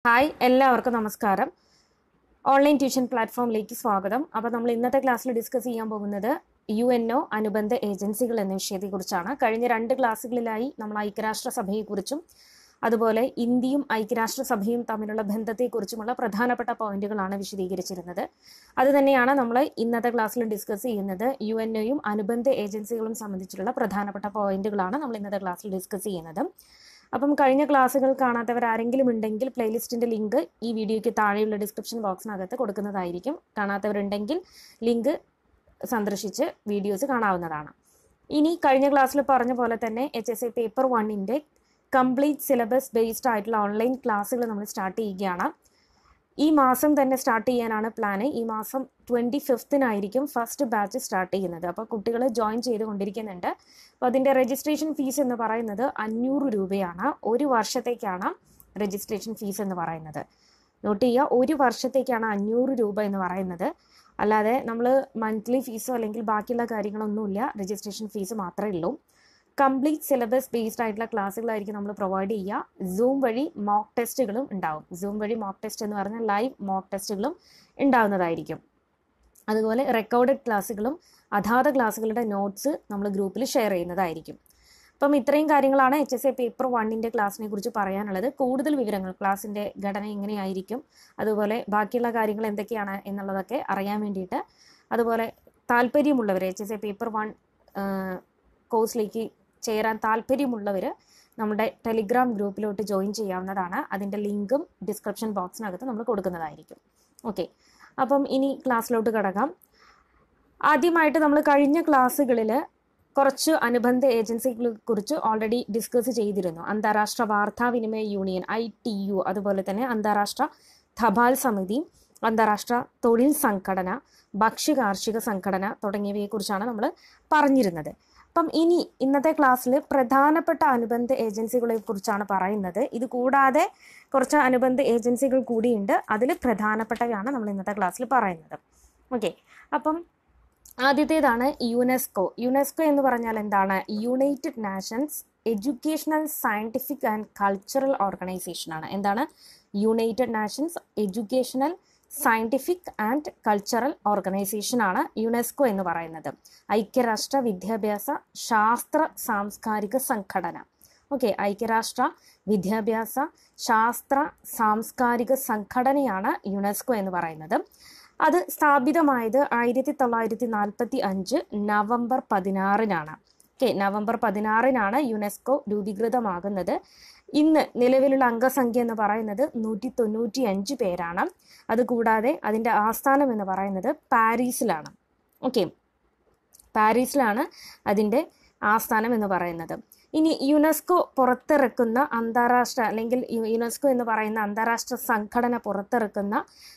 hi എല്ലാവർക്കും നമസ്കാരം online tuition പ്ലാറ്റ്ഫോമിലേക്ക് സ്വാഗതം അപ്പോൾ നമ്മൾ ഇന്നത്തെ ക്ലാസ്സിൽ ഡിസ്കസ് ചെയ്യാൻ പോകുന്നത് യു എൻ ഒ അനുബന്ധ ഏജൻസികൾ എന്ന വിഷയത്തെക്കുറിച്ചാണ് കഴിഞ്ഞ രണ്ട് ക്ലാസ്സുകളിലായി നമ്മൾ ഐക്യരാഷ്ട്ര സഭയെക്കുറിച്ചും അതുപോലെ ഇന്ത്യയും ഐക്യരാഷ്ട്രസഭയും തമ്മിലുള്ള ബന്ധത്തെക്കുറിച്ചുമുള്ള പ്രധാനപ്പെട്ട പോയിന്റുകളാണ് വിശദീകരിച്ചിരുന്നത് അത് തന്നെയാണ് നമ്മൾ ഇന്നത്തെ ക്ലാസ്സിൽ ഡിസ്കസ് ചെയ്യുന്നത് യു എൻ ഒയും അനുബന്ധ ഏജൻസികളും സംബന്ധിച്ചിട്ടുള്ള പ്രധാനപ്പെട്ട പോയിന്റുകളാണ് നമ്മൾ ഇന്നത്തെ ക്ലാസ്സിൽ ഡിസ്കസ് ചെയ്യുന്നത് അപ്പം കഴിഞ്ഞ ക്ലാസ്സുകൾ കാണാത്തവർ ആരെങ്കിലും ഉണ്ടെങ്കിൽ പ്ലേലിസ്റ്റിന്റെ ലിങ്ക് ഈ വീഡിയോയ്ക്ക് താഴെയുള്ള ഡിസ്ക്രിപ്ഷൻ ബോക്സിനകത്ത് കൊടുക്കുന്നതായിരിക്കും കാണാത്തവരുണ്ടെങ്കിൽ ലിങ്ക് സന്ദർശിച്ച് വീഡിയോസ് കാണാവുന്നതാണ് ഇനി കഴിഞ്ഞ ക്ലാസ്സിൽ പറഞ്ഞ പോലെ തന്നെ എച്ച് എസ് എ പേപ്പർ വണ്ണിൻ്റെ കംപ്ലീറ്റ് സിലബസ് ബേസ്ഡ് ആയിട്ടുള്ള ഓൺലൈൻ ക്ലാസ്സുകൾ നമ്മൾ സ്റ്റാർട്ട് ചെയ്യുകയാണ് ഈ മാസം തന്നെ സ്റ്റാർട്ട് ചെയ്യാനാണ് പ്ലാന് ഈ മാസം ട്വൻറ്റി ഫിഫ്തിനായിരിക്കും ഫസ്റ്റ് ബാച്ച് സ്റ്റാർട്ട് ചെയ്യുന്നത് അപ്പോൾ കുട്ടികൾ ജോയിൻ ചെയ്തുകൊണ്ടിരിക്കുന്നുണ്ട് അപ്പോൾ അതിൻ്റെ രജിസ്ട്രേഷൻ ഫീസ് എന്ന് പറയുന്നത് അഞ്ഞൂറ് രൂപയാണ് ഒരു വർഷത്തേക്കാണ് രജിസ്ട്രേഷൻ ഫീസ് എന്ന് പറയുന്നത് നോട്ട് ചെയ്യുക ഒരു വർഷത്തേക്കാണ് അഞ്ഞൂറ് രൂപ എന്ന് പറയുന്നത് അല്ലാതെ നമ്മൾ മന്ത്ലി ഫീസോ അല്ലെങ്കിൽ ബാക്കിയുള്ള കാര്യങ്ങളൊന്നുമില്ല രജിസ്ട്രേഷൻ ഫീസ് മാത്രമേ ഉള്ളൂ കംപ്ലീറ്റ് സിലബസ് ബേസ്ഡ് ആയിട്ടുള്ള ക്ലാസ്സുകളായിരിക്കും നമ്മൾ പ്രൊവൈഡ് ചെയ്യുക സൂം വഴി മോക്ക് ടെസ്റ്റുകളും ഉണ്ടാവും സൂം വഴി മോക്ക് ടെസ്റ്റ് എന്ന് പറഞ്ഞാൽ ലൈവ് മോക്ക് ടെസ്റ്റുകളും ഉണ്ടാവുന്നതായിരിക്കും അതുപോലെ റെക്കോർഡഡ് ക്ലാസ്സുകളും അതാത് ക്ലാസ്സുകളുടെ നോട്ട്സ് നമ്മൾ ഗ്രൂപ്പിൽ ഷെയർ ചെയ്യുന്നതായിരിക്കും അപ്പം ഇത്രയും കാര്യങ്ങളാണ് എച്ച് എസ് എ പേപ്പർ വണ്ണിൻ്റെ ക്ലാസ്സിനെ കുറിച്ച് പറയാനുള്ളത് കൂടുതൽ വിവരങ്ങൾ ക്ലാസ്സിൻ്റെ ഘടന എങ്ങനെയായിരിക്കും അതുപോലെ ബാക്കിയുള്ള കാര്യങ്ങൾ എന്തൊക്കെയാണ് എന്നുള്ളതൊക്കെ അറിയാൻ വേണ്ടിയിട്ട് അതുപോലെ താല്പര്യമുള്ളവർ H S A paper one കോഴ്സിലേക്ക് ചേരാൻ താല്പര്യമുള്ളവർ നമ്മുടെ ടെലിഗ്രാം ഗ്രൂപ്പിലോട്ട് ജോയിൻ ചെയ്യാവുന്നതാണ് അതിൻ്റെ ലിങ്കും ഡിസ്ക്രിപ്ഷൻ ബോക്സിനകത്ത് നമ്മൾ കൊടുക്കുന്നതായിരിക്കും ഓക്കെ അപ്പം ഇനി ക്ലാസ്സിലോട്ട് കിടക്കാം ആദ്യമായിട്ട് നമ്മൾ കഴിഞ്ഞ ക്ലാസ്സുകളിൽ കുറച്ച് അനുബന്ധ ഏജൻസികളെ കുറിച്ച് ഓൾറെഡി ഡിസ്കസ് ചെയ്തിരുന്നു അന്താരാഷ്ട്ര വാർത്താവിനിമയ യൂണിയൻ ഐ ടി യു അതുപോലെ തന്നെ അന്താരാഷ്ട്ര തപാൽ സമിതി അന്താരാഷ്ട്ര തൊഴിൽ സംഘടന ഭക്ഷ്യ കാർഷിക സംഘടന തുടങ്ങിയവയെക്കുറിച്ചാണ് നമ്മൾ പറഞ്ഞിരുന്നത് അപ്പം ഇനി ഇന്നത്തെ ക്ലാസ്സിൽ പ്രധാനപ്പെട്ട അനുബന്ധ ഏജൻസികളെ കുറിച്ചാണ് പറയുന്നത് ഇത് കൂടാതെ കുറച്ച് അനുബന്ധ ഏജൻസികൾ കൂടിയുണ്ട് അതിൽ പ്രധാനപ്പെട്ടവയാണ് നമ്മൾ ഇന്നത്തെ ക്ലാസ്സിൽ പറയുന്നത് ഓക്കെ അപ്പം ആദ്യത്തേതാണ് യുനെസ്കോ യുനെസ്കോ എന്ന് പറഞ്ഞാൽ എന്താണ് United Nations Educational Scientific and Cultural Organization ആണ് എന്താണ് United Nations Educational Scientific and Cultural Organization ആണ് യുനെസ്കോ എന്ന് പറയുന്നത് ഐക്യരാഷ്ട്ര വിദ്യാഭ്യാസ ശാസ്ത്ര സാംസ്കാരിക സംഘടന ഓക്കെ ഐക്യരാഷ്ട്ര വിദ്യാഭ്യാസ ശാസ്ത്ര സാംസ്കാരിക സംഘടനയാണ് യുനെസ്കോ എന്ന് പറയുന്നത് അത് സ്ഥാപിതമായത് ആയിരത്തി തൊള്ളായിരത്തി നാൽപ്പത്തി അഞ്ച് നവംബർ പതിനാറിനാണ് ഓക്കെ നവംബർ പതിനാറിനാണ് യുനെസ്കോ രൂപീകൃതമാകുന്നത് ഇന്ന് നിലവിലുള്ള അംഗസംഖ്യ എന്ന് പറയുന്നത് നൂറ്റി തൊണ്ണൂറ്റി അഞ്ച് പേരാണ് അതുകൂടാതെ അതിൻ്റെ ആസ്ഥാനം എന്ന് പറയുന്നത് പാരീസിലാണ് ഓക്കെ പാരീസിലാണ് അതിൻ്റെ ആസ്ഥാനം എന്ന് പറയുന്നത് ഇനി യുനെസ്കോ പുറത്തിറക്കുന്ന അന്താരാഷ്ട്ര അല്ലെങ്കിൽ യുനെസ്കോ എന്ന് പറയുന്ന അന്താരാഷ്ട്ര സംഘടന പുറത്തിറക്കുന്ന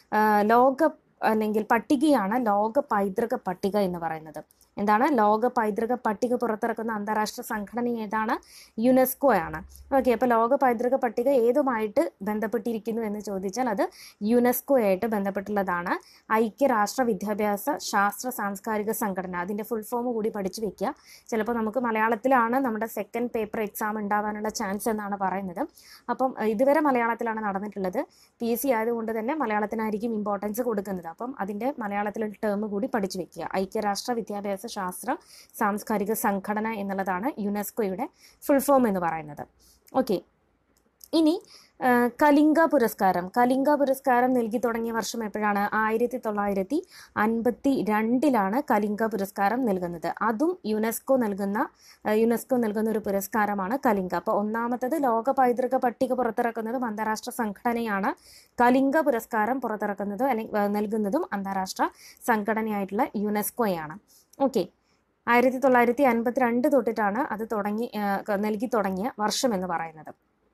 ലോക അല്ലെങ്കിൽ പട്ടികയാണ് ലോക പൈതൃക പട്ടിക എന്ന് പറയുന്നത് എന്താണ് ലോക പൈതൃക പട്ടിക പുറത്തിറക്കുന്ന അന്താരാഷ്ട്ര സംഘടന ഏതാണ് യുനെസ്കോ ആണ് ഓക്കെ അപ്പോൾ ലോക പൈതൃക പട്ടിക ഏതുമായിട്ട് ബന്ധപ്പെട്ടിരിക്കുന്നു എന്ന് ചോദിച്ചാൽ അത് യുനെസ്കോ ആയിട്ട് ബന്ധപ്പെട്ടുള്ളതാണ് ഐക്യരാഷ്ട്ര വിദ്യാഭ്യാസ ശാസ്ത്ര സാംസ്കാരിക സംഘടന അതിൻ്റെ ഫുൾ ഫോം കൂടി പഠിച്ചു വെക്കുക ചിലപ്പോൾ നമുക്ക് മലയാളത്തിലാണ് നമ്മുടെ സെക്കൻഡ് പേപ്പർ എക്സാം ഉണ്ടാവാനുള്ള ചാൻസ് എന്നാണ് പറയുന്നത് അപ്പം ഇതുവരെ മലയാളത്തിലാണ് നടന്നിട്ടുള്ളത് പി എസ് സി ആയതുകൊണ്ട് തന്നെ മലയാളത്തിനായിരിക്കും ഇമ്പോർട്ടൻസ് കൊടുക്കുന്നത് അപ്പം അതിൻ്റെ മലയാളത്തിലുള്ള ടേം കൂടി പഠിച്ചു വെക്കുക ഐക്യരാഷ്ട്ര വിദ്യാഭ്യാസ ശാസ്ത്ര സാംസ്കാരിക സംഘടന എന്നുള്ളതാണ് യുനെസ്കോയുടെ ഫുൾ ഫോം എന്ന് പറയുന്നത് ഓക്കെ ഇനി കലിംഗ പുരസ്കാരം കലിംഗ പുരസ്കാരം നൽകി തുടങ്ങിയ വർഷം എപ്പോഴാണ് ആയിരത്തി തൊള്ളായിരത്തി അൻപത്തി രണ്ടിലാണ് കലിംഗ പുരസ്കാരം നൽകുന്നത് അതും യുനെസ്കോ നൽകുന്ന യുനെസ്കോ നൽകുന്ന ഒരു പുരസ്കാരമാണ് കലിംഗ അപ്പോൾ ഒന്നാമത്തത് ലോക പൈതൃക പട്ടിക പുറത്തിറക്കുന്നതും അന്താരാഷ്ട്ര സംഘടനയാണ് കലിംഗ പുരസ്കാരം പുറത്തിറക്കുന്നത് അല്ലെങ്കിൽ നൽകുന്നതും അന്താരാഷ്ട്ര സംഘടനയായിട്ടുള്ള യുനെസ്കോയാണ് ഓക്കെ ആയിരത്തി തൊള്ളായിരത്തി അൻപത്തി രണ്ട് തൊട്ടിട്ടാണ് അത് തുടങ്ങി നൽകി തുടങ്ങിയ വർഷം എന്ന് പറയുന്നത്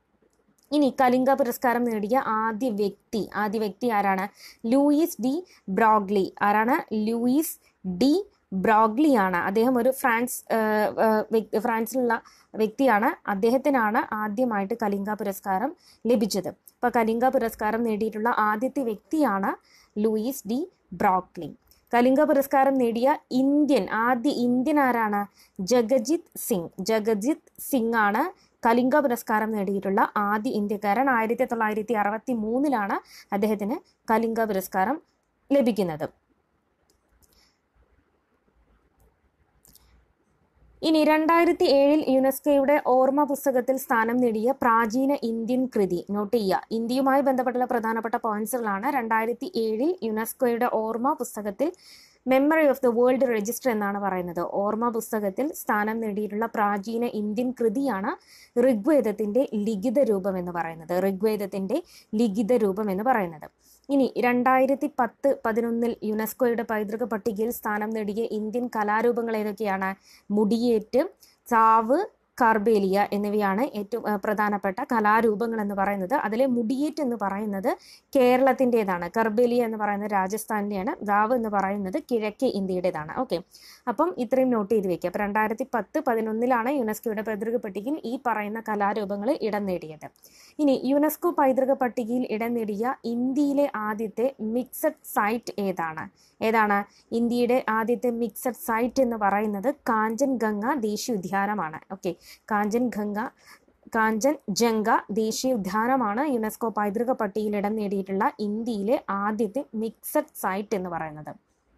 ഇനി കലിംഗ പുരസ്കാരം നേടിയ ആദ്യ വ്യക്തി ആദ്യ വ്യക്തി ആരാണ് ലൂയിസ് ഡി ബ്രോഗ്ലി ആരാണ് ലൂയിസ് ഡി ബ്രോഗ്ലിയാണ് അദ്ദേഹം ഒരു ഫ്രാൻസ് ഫ്രാൻസിലുള്ള വ്യക്തിയാണ് അദ്ദേഹത്തിനാണ് ആദ്യമായിട്ട് കലിംഗ പുരസ്കാരം ലഭിച്ചത് അപ്പോൾ കലിംഗ പുരസ്കാരം നേടിയിട്ടുള്ള ആദ്യത്തെ വ്യക്തിയാണ് ലൂയിസ് ഡി ബ്രോഗ്ലി കലിംഗ പുരസ്കാരം നേടിയ ഇന്ത്യൻ ആദ്യ ഇന്ത്യൻ ആരാണ് ജഗജിത് സിംഗ് ജഗജിത് സിംഗ് ആണ് കലിംഗ പുരസ്കാരം നേടിയിട്ടുള്ള ആദ്യ ഇന്ത്യക്കാരൻ ആയിരത്തി തൊള്ളായിരത്തി അറുപത്തി മൂന്നിലാണ് അദ്ദേഹത്തിന് കലിംഗ പുരസ്കാരം ലഭിക്കുന്നത് ഇനി രണ്ടായിരത്തി ഏഴിൽ യുനെസ്കോയുടെ ഓർമ്മ പുസ്തകത്തിൽ സ്ഥാനം നേടിയ പ്രാചീന ഇന്ത്യൻ കൃതി നോട്ട് ചെയ്യുക ഇന്ത്യയുമായി ബന്ധപ്പെട്ടുള്ള പ്രധാനപ്പെട്ട പോയിന്റ്സുകളാണ് രണ്ടായിരത്തി ഏഴിൽ യുനെസ്കോയുടെ ഓർമ്മ പുസ്തകത്തിൽ memory of the world register എന്നാണ് പറയുന്നത് ഓർമ്മ പുസ്തകത്തിൽ സ്ഥാനം നേടിയിട്ടുള്ള പ്രാചീന ഇന്ത്യൻ കൃതിയാണ് ഋഗ്വേദത്തിന്റെ ലിഖിത രൂപം എന്ന് പറയുന്നത് ഋഗ്വേദത്തിന്റെ ലിഖിത രൂപം എന്ന് പറയുന്നത് ഇനി രണ്ടായിരത്തി പത്ത് പതിനൊന്നിൽ യുനെസ്കോയുടെ പൈതൃക പട്ടികയിൽ സ്ഥാനം നേടിയ ഇന്ത്യൻ കലാരൂപങ്ങൾ ഏതൊക്കെയാണ് മുടിയേറ്റ് ചാവ് കാർബേലിയ എന്നിവയാണ് ഏറ്റവും ഏഹ്, പ്രധാനപ്പെട്ട കലാരൂപങ്ങൾ എന്ന് പറയുന്നത് അതിലെ മുടിയേറ്റ് എന്ന് പറയുന്നത് കേരളത്തിൻ്റെതാണ് കർബേലിയ എന്ന് പറയുന്നത് രാജസ്ഥാനിലെയാണ് ദാവ് എന്ന് പറയുന്നത് കിഴക്കേ ഇന്ത്യയുടേതാണ് ഓക്കെ അപ്പം ഇത്രയും നോട്ട് ചെയ്ത് വെക്കുക അപ്പം രണ്ടായിരത്തി പത്ത് പതിനൊന്നിലാണ് യുനെസ്കോയുടെ പൈതൃക പട്ടികയിൽ ഈ പറയുന്ന കലാരൂപങ്ങൾ ഇടം നേടിയത് ഇനി യുനെസ്കോ പൈതൃക പട്ടികയിൽ ഇടം നേടിയ ഇന്ത്യയിലെ ആദ്യത്തെ മിക്സഡ് സൈറ്റ് ഏതാണ് ഏതാണ് ഇന്ത്യയുടെ ആദ്യത്തെ മിക്സഡ് സൈറ്റ് എന്ന് പറയുന്നത് കാഞ്ചൻഗംഗ ദേശീയ ഉദ്യാനമാണ് ഓക്കെ കാഞ്ചൻഗംഗ കാഞ്ചൻജംഗ ദേശീയ ഉദ്യാനമാണ് യുനെസ്കോ പൈതൃക പട്ടികയിൽ ഇടം നേടിയിട്ടുള്ള ഇന്ത്യയിലെ ആദ്യത്തെ മിക്സഡ് സൈറ്റ് എന്ന് പറയുന്നത്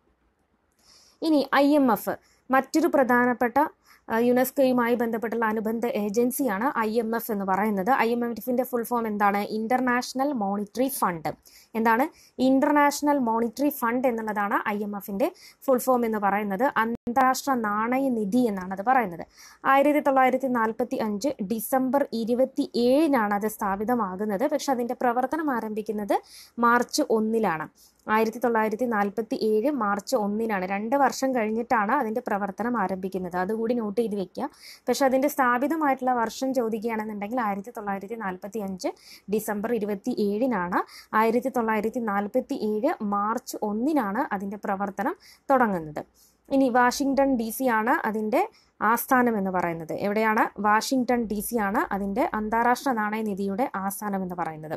ഇനി ഐ എം എഫ് മറ്റൊരു പ്രധാനപ്പെട്ട ആ, യുനെസ്കോയുമായി ബന്ധപ്പെട്ടുള്ള അനുബന്ധ ഏജൻസിയാണ് ഐ എം എഫ് എന്ന് പറയുന്നത് ഐ എം എഫിന്റെ ഫുൾ ഫോം എന്താണ് ഇന്റർനാഷണൽ മോണിറ്ററി ഫണ്ട് എന്താണ് ഇന്റർനാഷണൽ മോണിറ്ററി ഫണ്ട് എന്നുള്ളതാണ് ഐ എം എഫിന്റെ ഫുൾ ഫോം എന്ന് പറയുന്നത് അന്താരാഷ്ട്ര നാണയ നിധി എന്നാണ് അത് പറയുന്നത് ആയിരത്തി തൊള്ളായിരത്തി നാൽപ്പത്തി അഞ്ച് ഡിസംബർ ഇരുപത്തി ഏഴിനാണ് അത് സ്ഥാപിതമാകുന്നത് പക്ഷെ അതിന്റെ പ്രവർത്തനം ആരംഭിക്കുന്നത് മാർച്ച് ഒന്നിലാണ് ആയിരത്തി തൊള്ളായിരത്തി നാൽപ്പത്തി ഏഴ് മാർച്ച് ഒന്നിനാണ് രണ്ട് വർഷം കഴിഞ്ഞിട്ടാണ് അതിന്റെ പ്രവർത്തനം ആരംഭിക്കുന്നത് അതുകൂടി നോട്ട് ചെയ്ത് വെക്കുക പക്ഷെ അതിന്റെ സ്ഥാപിതമായിട്ടുള്ള വർഷം ചോദിക്കുകയാണെന്നുണ്ടെങ്കിൽ ആയിരത്തി തൊള്ളായിരത്തി നാൽപ്പത്തി അഞ്ച് ഡിസംബർ ഇരുപത്തി ഏഴിനാണ് ആയിരത്തി തൊള്ളായിരത്തി നാൽപ്പത്തി ഏഴ് മാർച്ച് ഒന്നിനാണ് അതിന്റെ പ്രവർത്തനം തുടങ്ങുന്നത് ഇനി വാഷിങ്ടൺ ഡി സി ആണ് അതിന്റെ ആസ്ഥാനം എന്ന് പറയുന്നത് എവിടെയാണ് വാഷിങ്ടൺ ഡി സി ആണ് അതിന്റെ അന്താരാഷ്ട്ര നാണയനിധിയുടെ ആസ്ഥാനം എന്ന് പറയുന്നത്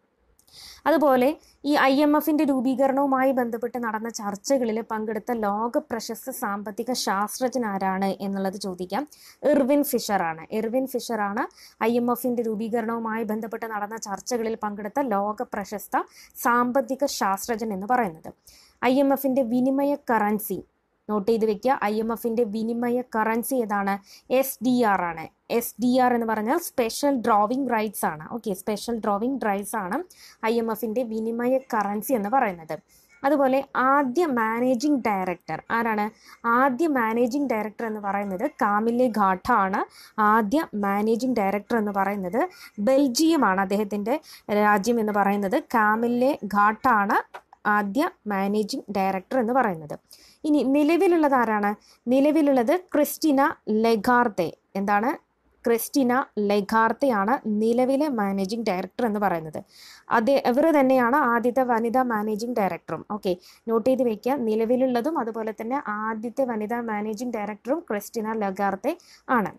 അതുപോലെ ഈ ഐ എം എഫിന്റെ രൂപീകരണവുമായി ബന്ധപ്പെട്ട് നടന്ന ചർച്ചകളിൽ പങ്കെടുത്ത ലോക പ്രശസ്ത സാമ്പത്തിക ശാസ്ത്രജ്ഞൻ ആരാണ് എന്നുള്ളത് ചോദിക്കാം ഇർവിൻ ഫിഷർ ആണ് ഇർവിൻ ഫിഷർ ആണ് ഐ എം എഫിന്റെ രൂപീകരണവുമായി ബന്ധപ്പെട്ട് നടന്ന ചർച്ചകളിൽ പങ്കെടുത്ത ലോക പ്രശസ്ത സാമ്പത്തിക ശാസ്ത്രജ്ഞൻ എന്ന് പറയുന്നത് ഐ എം എഫിന്റെ വിനിമയ കറൻസി നോട്ട് ചെയ്ത് വെക്കുക ഐ എം എഫിന്റെ വിനിമയ കറൻസി ഏതാണ് എസ് ഡി ആർ ആണ് എസ് ഡി ആർ എന്ന് പറഞ്ഞാൽ സ്പെഷ്യൽ ഡ്രോവിംഗ് റൈറ്റ്സ് ആണ് ഓക്കെ സ്പെഷ്യൽ ഡ്രോവിംഗ് റൈറ്റ്സ് ആണ് ഐ എം എഫിന്റെ വിനിമയ കറൻസി എന്ന് പറയുന്നത് അതുപോലെ ആദ്യ മാനേജിംഗ് ഡയറക്ടർ ആരാണ് ആദ്യ മാനേജിംഗ് ഡയറക്ടർ എന്ന് പറയുന്നത് കാമിലെ ഘാട്ട ആണ് ആദ്യ മാനേജിംഗ് ഡയറക്ടർ എന്ന് പറയുന്നത് ബെൽജിയമാണ് അദ്ദേഹത്തിൻ്റെ രാജ്യം എന്ന് പറയുന്നത് കാമിലെ ഘാട്ട ആണ് ആദ്യ മാനേജിംഗ് ഡയറക്ടർ എന്ന് പറയുന്നത് ഇനി നിലവിലുള്ളത് ആരാണ് നിലവിലുള്ളത് ക്രിസ്റ്റിന ലെഗാർത്തെ എന്താണ് ക്രിസ്റ്റിന ലെഗാർത്തയാണ് നിലവിലെ മാനേജിംഗ് ഡയറക്ടർ എന്ന് പറയുന്നത് അതേ ഇവർ തന്നെയാണ് ആദ്യത്തെ വനിതാ മാനേജിംഗ് ഡയറക്ടറും ഓക്കെ നോട്ട് ചെയ്ത് വെക്കുക നിലവിലുള്ളതും അതുപോലെ തന്നെ ആദ്യത്തെ വനിതാ മാനേജിംഗ് ഡയറക്ടറും ക്രിസ്റ്റിന ലെഗാർത്തെ ആണ്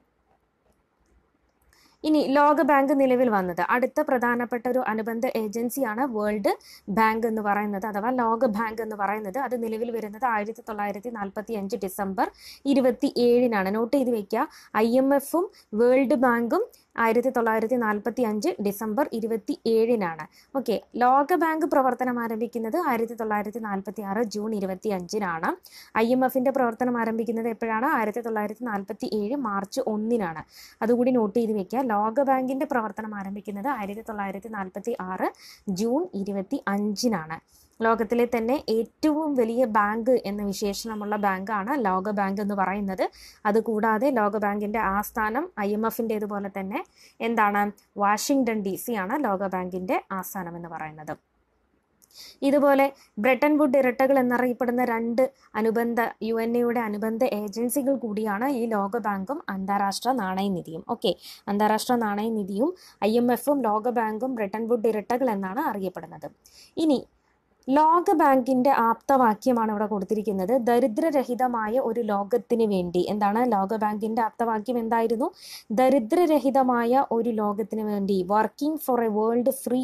ഇനി ലോക ബാങ്ക് നിലവിൽ വന്നത് അടുത്ത പ്രധാനപ്പെട്ട ഒരു അനുബന്ധ ഏജൻസിയാണ് വേൾഡ് ബാങ്ക് എന്ന് പറയുന്നത് അഥവാ ലോക ബാങ്ക് എന്ന് പറയുന്നത് അത് നിലവിൽ വരുന്നത് ആയിരത്തി തൊള്ളായിരത്തി നാൽപ്പത്തി അഞ്ച് ഡിസംബർ ഇരുപത്തി ഏഴിനാണ് നോട്ട് ചെയ്ത് വെക്കുക ഐ എം എഫും വേൾഡ് ബാങ്കും ആയിരത്തി തൊള്ളായിരത്തി നാൽപ്പത്തി അഞ്ച് ഡിസംബർ ഇരുപത്തി ഏഴിനാണ് ഓക്കെ ലോക ബാങ്ക് പ്രവർത്തനം ആരംഭിക്കുന്നത് ആയിരത്തി തൊള്ളായിരത്തി നാൽപ്പത്തി ആറ് ജൂൺ ഇരുപത്തി അഞ്ചിനാണ് ഐ എം എഫിന്റെ പ്രവർത്തനം ആരംഭിക്കുന്നത് എപ്പോഴാണ് ആയിരത്തി തൊള്ളായിരത്തി നാൽപ്പത്തി ഏഴ് മാർച്ച് ഒന്നിനാണ് അതുകൂടി നോട്ട് ചെയ്ത് വെക്കുക ലോക ബാങ്കിന്റെ പ്രവർത്തനം ആരംഭിക്കുന്നത് ആയിരത്തി തൊള്ളായിരത്തി നാൽപ്പത്തി ആറ് ജൂൺ ഇരുപത്തി അഞ്ചിനാണ് ലോകത്തിലെ തന്നെ ഏറ്റവും വലിയ ബാങ്ക് എന്ന വിശേഷണമുള്ള ബാങ്കാണ് ലോക ബാങ്ക് എന്ന് പറയുന്നത് അതുകൂടാതെ ലോക ബാങ്കിന്റെ ആസ്ഥാനം ഐ എം എഫിൻ്റെതുപോലെ തന്നെ എന്താണ് വാഷിങ്ടൺ ഡി സി ആണ് ലോക ബാങ്കിന്റെ ആസ്ഥാനം എന്ന് പറയുന്നത് ഇതുപോലെ ബ്രിട്ടൻ വുഡ് ഇരട്ടകൾ എന്നറിയപ്പെടുന്ന രണ്ട് അനുബന്ധ യു എൻ എയുടെ അനുബന്ധ ഏജൻസികൾ കൂടിയാണ് ഈ ലോക ബാങ്കും അന്താരാഷ്ട്ര നാണയനിധിയും ഓക്കെ അന്താരാഷ്ട്ര നാണയനിധിയും ഐ എം എഫും ലോക ബാങ്കും ബ്രിട്ടൻ വുഡ് ഇരട്ടകൾ എന്നാണ് അറിയപ്പെടുന്നത് ഇനി ലോക ബാങ്കിന്റെ ആപ്തവാക്യമാണ് ഇവിടെ കൊടുത്തിരിക്കുന്നത് ദരിദ്രരഹിതമായ ഒരു ലോകത്തിന് വേണ്ടി എന്താണ് ലോക ബാങ്കിന്റെ ആപ്തവാക്യം എന്തായിരുന്നു ദരിദ്രരഹിതമായ ഒരു ലോകത്തിന് വേണ്ടി working for a world free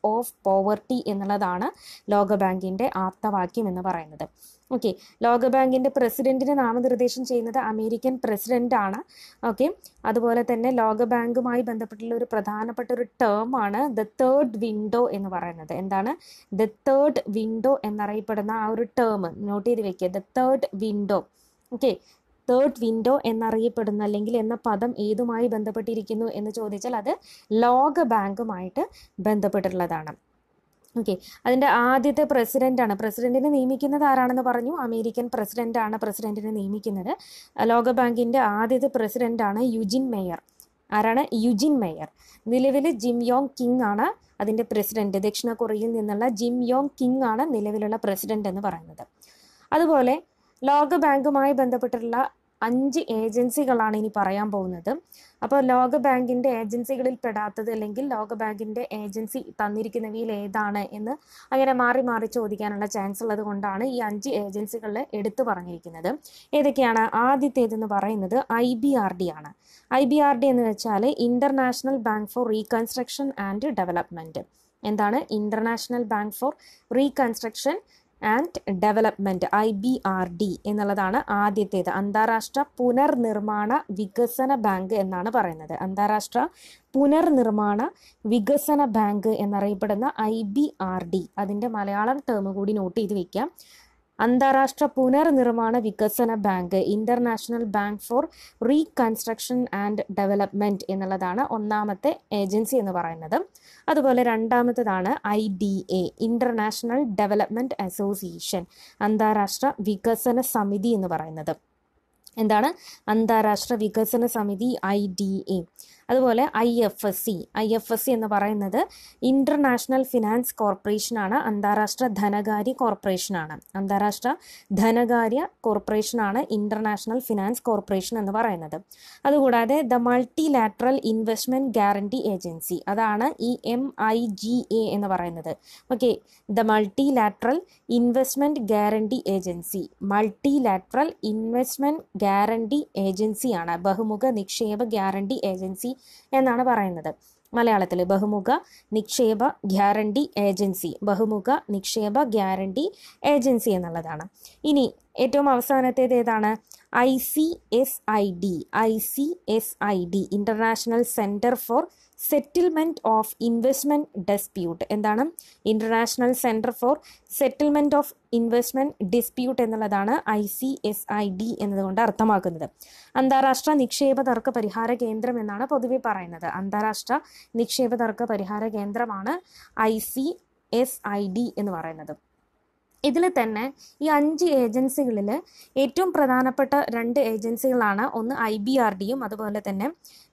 of poverty എന്നുള്ളതാണ് ലോകബാങ്കിൻ്റെ ആപ്തവാക്യം എന്ന് പറയുന്നത് ഓക്കെ ലോകബാങ്കിൻ്റെ പ്രസിഡന്റിനെ നാമനിർദ്ദേശം ചെയ്യുന്നത് അമേരിക്കൻ പ്രസിഡന്റ് ആണ് ഓക്കെ അതുപോലെ തന്നെ ലോകബാങ്കുമായി ബന്ധപ്പെട്ടുള്ള ഒരു പ്രധാനപ്പെട്ട ഒരു ടേം ആണ് ദ തേർഡ് വിൻഡോ എന്ന് പറയുന്നത് എന്താണ് ദ തേർഡ് വിൻഡോ എന്നറിയപ്പെടുന്ന ആ ഒരു ടേം നോട്ട് ചെയ്ത് വെക്കുക the third window okay third window എന്നറിയപ്പെടുന്ന അല്ലെങ്കിൽ എന്ന പദം ഏതുമായി ബന്ധപ്പെട്ടിരിക്കുന്നു എന്ന് ചോദിച്ചാൽ അത് ലോക ബാങ്കുമായിട്ട് ബന്ധപ്പെട്ടിട്ടുള്ളതാണ് ഓക്കെ അതിൻ്റെ ആദ്യത്തെ പ്രസിഡൻ്റാണ് പ്രസിഡന്റിനെ നിയമിക്കുന്നത് ആരാണെന്ന് പറഞ്ഞു അമേരിക്കൻ പ്രസിഡന്റാണ് പ്രസിഡന്റിനെ നിയമിക്കുന്നത് ലോകബാങ്കിൻ്റെ ആദ്യത്തെ പ്രസിഡന്റാണ് യുജിൻ മേയർ ആരാണ് യുജിൻ മേയർ നിലവിൽ ജിം യോങ് കിങ് ആണ് അതിൻ്റെ പ്രസിഡന്റ് ദക്ഷിണ കൊറിയയിൽ നിന്നുള്ള ജിം യോങ് കിങ് ആണ് നിലവിലുള്ള പ്രസിഡന്റ് എന്ന് പറയുന്നത് അതുപോലെ ലോകബാങ്കുമായി ബന്ധപ്പെട്ടിട്ടുള്ള അഞ്ച് ഏജൻസികളാണ് ഇനി പറയാൻ പോകുന്നത് അപ്പോൾ ലോകബാങ്കിൻ്റെ ഏജൻസികളിൽ പെടാത്തത് അല്ലെങ്കിൽ ലോകബാങ്കിൻ്റെ ഏജൻസി തന്നിരിക്കുന്നവയിൽ ഏതാണ് എന്ന് അങ്ങനെ മാറി മാറി ചോദിക്കാനുള്ള ചാൻസ് ഉള്ളത് കൊണ്ടാണ് ഈ അഞ്ച് ഏജൻസികളിൽ എടുത്തു പറഞ്ഞിരിക്കുന്നത് ഏതൊക്കെയാണ് ആദ്യത്തേതെന്ന് പറയുന്നത് ഐ ബി ആർ ഡി ആണ് ഐ ബി ആർ ഡി എന്ന് വെച്ചാൽ International Bank for Reconstruction and Development എന്താണ് International Bank for Reconstruction and Development I B R D എന്നുള്ളതാണ് ആദ്യത്തേത് അന്താരാഷ്ട്ര പുനർനിർമ്മാണ വികസന ബാങ്ക് എന്നാണ് പറയുന്നത് അന്താരാഷ്ട്ര പുനർനിർമ്മാണ വികസന ബാങ്ക് എന്നറിയപ്പെടുന്ന ഐ ബി ആർ ഡി അതിൻ്റെ മലയാളം ടേം കൂടി നോട്ട് ചെയ്ത് വെക്കാം അന്താരാഷ്ട്ര പുനർനിർമ്മാണ വികസന bank International Bank for Reconstruction and Development എന്നുള്ളതാണ് ഒന്നാമത്തെ ഏജൻസി എന്ന് പറയുന്നത് അതുപോലെ രണ്ടാമത്തേതാണ് I D A International Development Association അന്താരാഷ്ട്ര വികസന സമിതി എന്ന് പറയുന്നത് എന്താണ് അന്താരാഷ്ട്ര വികസന സമിതി ഐ ഡി എ അതുപോലെ I F S C I F S C എന്ന് പറയുന്നത് ഇൻ്റർനാഷണൽ ഫിനാൻസ് കോർപ്പറേഷനാണ് അന്താരാഷ്ട്ര ധനകാര്യ കോർപ്പറേഷനാണ് അന്താരാഷ്ട്ര ധനകാര്യ കോർപ്പറേഷനാണ് ഇൻ്റർനാഷണൽ ഫിനാൻസ് കോർപ്പറേഷൻ എന്ന് പറയുന്നത് അതുകൂടാതെ the Multilateral Investment Guarantee Agency അതാണ് ഈ എം ഐ ജി എ എന്ന് പറയുന്നത് okay the Multilateral Investment Guarantee Agency Multilateral Investment Guarantee ഏജൻസിയാണ് ബഹുമുഖ നിക്ഷേപ ഗ്യാരണ്ടി ഏജൻസി എന്നാണ് പറയുന്നത് മലയാളത്തിൽ ബഹുമുഖ നിക്ഷേപ ഗ്യാരണ്ടി ഏജൻസി ബഹുമുഖ നിക്ഷേപ ഗ്യാരണ്ടി ഏജൻസി എന്നുള്ളതാണ് ഇനി ഏറ്റവും അവസാനത്തേത് ഏതാണ് I C S I D I C S I D International Centre for Settlement of Investment Dispute എന്താണ് International Centre for Settlement of Investment Dispute എന്നുള്ളതാണ് I C S I D എന്നതുകൊണ്ട് അർത്ഥമാക്കുന്നത് അന്താരാഷ്ട്ര നിക്ഷേപ തർക്ക പരിഹാര കേന്ദ്രം എന്നാണ് പൊതുവെ പറയുന്നത് അന്താരാഷ്ട്ര നിക്ഷേപ തർക്ക പരിഹാര കേന്ദ്രമാണ് I C S I D എന്ന് പറയുന്നത് ഇതിൽ തന്നെ ഈ അഞ്ച് ഏജൻസികളിൽ ഏറ്റവും പ്രധാനപ്പെട്ട രണ്ട് ഏജൻസികളാണ് ഒന്ന് ഐ ബി ആർ ഡിയും അതുപോലെ തന്നെ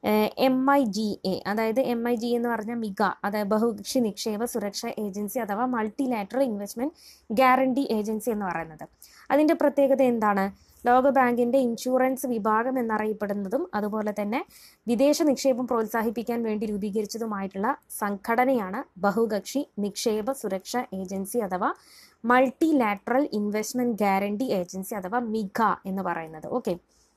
എം ഐ ജി എ അതായത് എം ഐ ജി എന്ന് പറഞ്ഞാൽ മിഗ അതായത് ബഹുകക്ഷി നിക്ഷേപ സുരക്ഷാ ഏജൻസി അഥവാ മൾട്ടിലാറ്ററൽ ഇൻവെസ്റ്റ്മെൻറ്റ് ഗ്യാരണ്ടി ഏജൻസി എന്ന് പറയുന്നത് അതിൻ്റെ പ്രത്യേകത എന്താണ് ലോകബാങ്കിൻ്റെ ഇൻഷുറൻസ് വിഭാഗം എന്നറിയപ്പെടുന്നതും അതുപോലെ തന്നെ വിദേശ നിക്ഷേപം പ്രോത്സാഹിപ്പിക്കാൻ വേണ്ടി രൂപീകരിച്ചതുമായിട്ടുള്ള സംഘടനയാണ് ബഹുകക്ഷി നിക്ഷേപ സുരക്ഷാ ഏജൻസി അഥവാ Multilateral Investment Guarantee Agency അഥവാ മിഗ എന്ന് പറയുന്നത് ഓക്കെ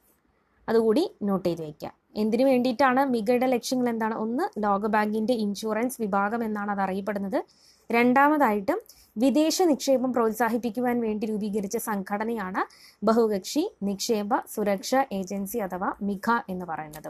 അതുകൂടി നോട്ട് ചെയ്ത് വയ്ക്കുക എന്തിനു വേണ്ടിയിട്ടാണ് മിഗയുടെ ലക്ഷ്യങ്ങൾ എന്താണ് ഒന്ന് ലോകബാങ്കിൻ്റെ ഇൻഷുറൻസ് വിഭാഗം എന്നാണ് അത് അറിയപ്പെടുന്നത് രണ്ടാമതായിട്ടും വിദേശ നിക്ഷേപം പ്രോത്സാഹിപ്പിക്കുവാൻ വേണ്ടി രൂപീകരിച്ച സംഘടനയാണ് ബഹുകക്ഷി നിക്ഷേപ സുരക്ഷാ ഏജൻസി അഥവാ മിഖ എന്ന് പറയുന്നത്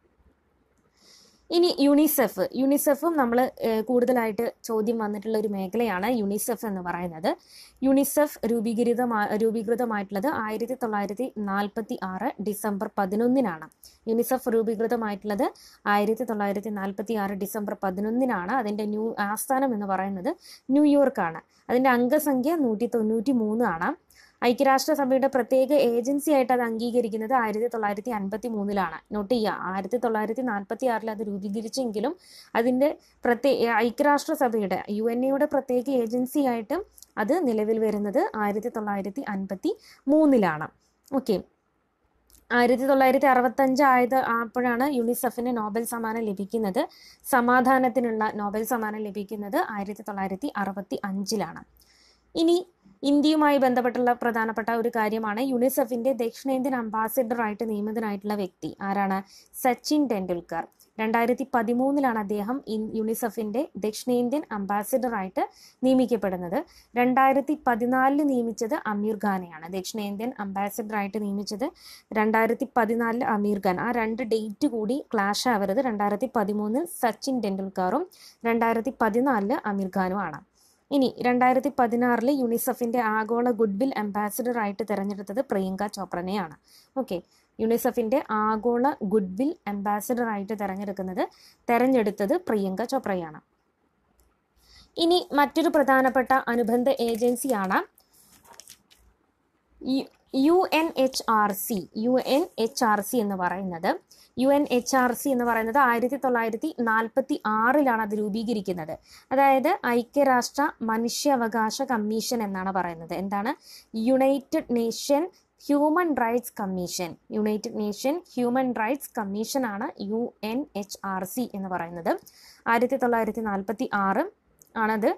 ഇനി യുണിസെഫ് യുണിസെഫും നമ്മൾ കൂടുതലായിട്ട് ചോദ്യം വന്നിട്ടുള്ള ഒരു മേഖലയാണ് യുണിസെഫ് എന്ന് പറയുന്നത് യുണിസെഫ് രൂപീകൃതമാ രൂപീകൃതമായിട്ടുള്ളത് ആയിരത്തി തൊള്ളായിരത്തി നാൽപ്പത്തി ആറ് ഡിസംബർ പതിനൊന്നിനാണ് യുണിസെഫ് രൂപീകൃതമായിട്ടുള്ളത് ആയിരത്തി തൊള്ളായിരത്തി നാൽപ്പത്തി ആറ് ഡിസംബർ പതിനൊന്നിനാണ് അതിൻ്റെ ന്യൂ ആസ്ഥാനം എന്ന് പറയുന്നത് ന്യൂയോർക്കാണ് അതിൻ്റെ അംഗസംഖ്യ നൂറ്റി തൊണ്ണൂറ്റി മൂന്ന് ആണ് ഐക്യരാഷ്ട്രസഭയുടെ പ്രത്യേക ഏജൻസി ആയിട്ട് അത് അംഗീകരിക്കുന്നത് ആയിരത്തി തൊള്ളായിരത്തി അൻപത്തി മൂന്നിലാണ് നോട്ട് ചെയ്യുക ആയിരത്തി തൊള്ളായിരത്തി നാൽപ്പത്തി ആറിൽ അത് രൂപീകരിച്ചെങ്കിലും അതിൻ്റെ പ്രത്യേക ഐക്യരാഷ്ട്രസഭയുടെ യു എൻ എയുടെ പ്രത്യേക ഏജൻസി ആയിട്ട് അത് നിലവിൽ വരുന്നത് ആയിരത്തി തൊള്ളായിരത്തി അൻപത്തി മൂന്നിലാണ് ഓക്കെ ആയിരത്തി തൊള്ളായിരത്തി അറുപത്തഞ്ച് ആയത് അപ്പോഴാണ് യുണിസെഫിന് നോബൽ സമ്മാനം ലഭിക്കുന്നത് സമാധാനത്തിനുള്ള നോബൽ സമ്മാനം ലഭിക്കുന്നത് ആയിരത്തി തൊള്ളായിരത്തി അറുപത്തി അഞ്ചിലാണ് ഇനി ഇന്ത്യയുമായി ബന്ധപ്പെട്ടുള്ള പ്രധാനപ്പെട്ട ഒരു കാര്യമാണ് യുണിസെഫിന്റെ ദക്ഷിണേന്ത്യൻ അംബാസിഡർ ആയിട്ട് നിയമിതനായിട്ടുള്ള വ്യക്തി ആരാണ് സച്ചിൻ ടെണ്ടുൽക്കർ രണ്ടായിരത്തി പതിമൂന്നിലാണ് അദ്ദേഹം ഇൻ യുണിസെഫിൻ്റെ ദക്ഷിണേന്ത്യൻ അംബാസിഡറായിട്ട് നിയമിക്കപ്പെടുന്നത് രണ്ടായിരത്തി പതിനാലിൽ നിയമിച്ചത് അമീർ ഖാനെയാണ് ദക്ഷിണേന്ത്യൻ അംബാസിഡറായിട്ട് നിയമിച്ചത് രണ്ടായിരത്തി പതിനാലിൽ അമീർ ഖാൻ ആ രണ്ട് ഡേറ്റ് കൂടി ക്ലാഷ് ആവരുത് രണ്ടായിരത്തി പതിമൂന്നിൽ സച്ചിൻ ടെണ്ടുൽക്കറും രണ്ടായിരത്തി പതിനാലില് അമീർ ഖാനുമാണ് ഇനി രണ്ടായിരത്തി പതിനാറിൽ യുണിസെഫിൻ്റെ ആഗോള ഗുഡ്വിൽ അംബാസിഡറായിട്ട് തിരഞ്ഞെടുത്തത് പ്രിയങ്ക ചോപ്രനെയാണ് ഓക്കെ യുണിസെഫിൻ്റെ ആഗോള ഗുഡ്വിൽ അംബാസിഡറായിട്ട് തിരഞ്ഞെടുക്കുന്നത് തിരഞ്ഞെടുത്തത് പ്രിയങ്ക ചോപ്രയാണ് ഇനി മറ്റൊരു പ്രധാനപ്പെട്ട അനുബന്ധ ഏജൻസിയാണ് U N H R C U N H R C എന്ന് പറയുന്നത് U N H R C എന്ന് പറയുന്നത് ആയിരത്തി തൊള്ളായിരത്തി നാൽപ്പത്തി ആറിലാണ് അത് രൂപീകരിക്കുന്നത് അതായത് ഐക്യരാഷ്ട്ര മനുഷ്യാവകാശ കമ്മീഷൻ എന്നാണ് പറയുന്നത് എന്താണ് United Nation Human Rights Commission United Nation Human Rights Commission ആണ് U N H R C എന്ന് പറയുന്നത് ആയിരത്തി തൊള്ളായിരത്തി നാൽപ്പത്തി ആറ് ആണത്